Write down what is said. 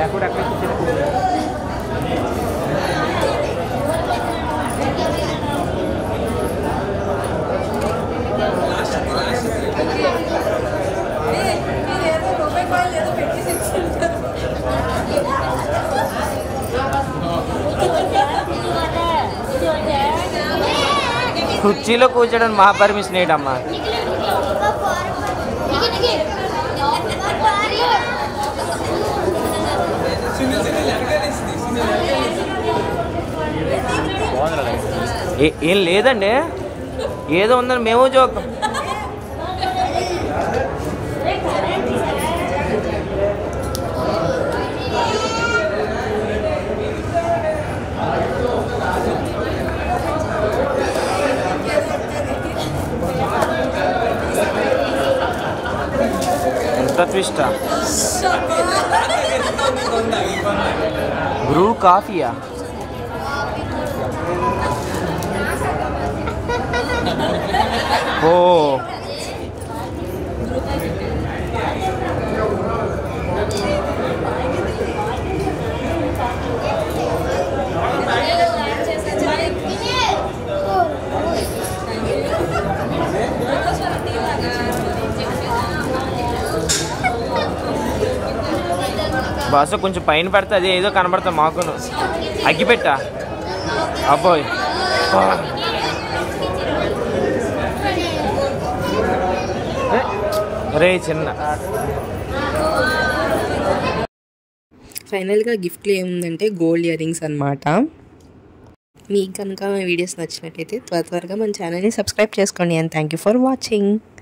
Backward అక్కడ కుర్చీలో కూర్చోడానికి మా పర్మిషన్ ఏంటమ్మా ఏ- ఏం లేదండి ఏదో ఉందని మేము జోక్ ఎంత ట్విస్టా బ్రూ కాఫీయా ఓ బాస కొంచెం పైన పెడితే అది ఏదో కనబడతా మాకును అగ్గిపెట్టా అబ్బోయ్ ఆ. ఏ, రే చిన్న ఫైనల్గా గిఫ్ట్లు ఏముందంటే గోల్డ్ ఇయర్ రింగ్స్ అనమాట మీకు కనుక మా వీడియోస్ నచ్చినట్టయితే త్వర త్వరగా మన ఛానల్ని సబ్స్క్రైబ్ చేసుకోండి and thank you for watching